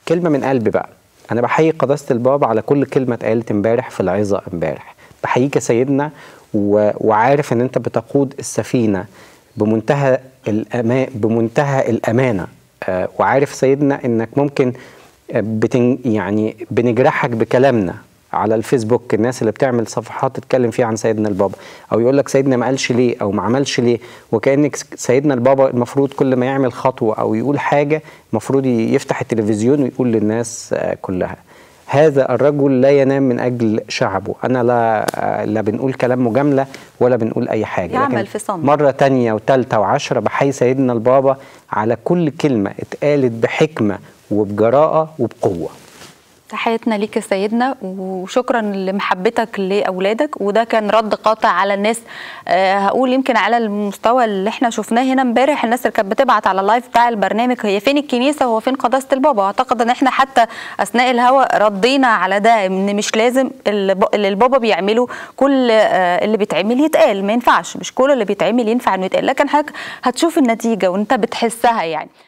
كلمه من قلبي بقى انا بحيي قداسه البابا على كل كلمه اتقالت امبارح في العظه امبارح بحييك يا سيدنا و... وعارف ان انت بتقود السفينه بمنتهى الأما... بمنتهى الامانه آه وعارف سيدنا انك ممكن بتن... يعني بنجرحك بكلامنا على الفيسبوك الناس اللي بتعمل صفحات تتكلم فيها عن سيدنا البابا او يقول لك سيدنا ما قالش ليه او ما عملش ليه وكانك سيدنا البابا المفروض كل ما يعمل خطوه او يقول حاجه المفروض يفتح التلفزيون ويقول للناس كلها هذا الرجل لا ينام من اجل شعبه انا لا لا بنقول كلام مجامله ولا بنقول اي حاجه يعمل في صمت مره تانية وثالثه وعشرة بحيي سيدنا البابا على كل كلمه اتقالت بحكمه وبجراءه وبقوه تحياتنا ليك يا سيدنا وشكرا لمحبتك لاولادك وده كان رد قاطع على الناس أه هقول يمكن على المستوى اللي احنا شفناه هنا امبارح الناس اللي كانت بتبعت على اللايف بتاع البرنامج هي فين الكنيسه وهو فين قداسه البابا اعتقد ان احنا حتى اثناء الهوا ردينا على ده ان مش لازم اللي البابا بيعمله كل أه اللي بيتعمل يتقال ما ينفعش مش كل اللي بيتعمل ينفع انه يتقال لكن حضرتك هتشوف النتيجه وانت بتحسها يعني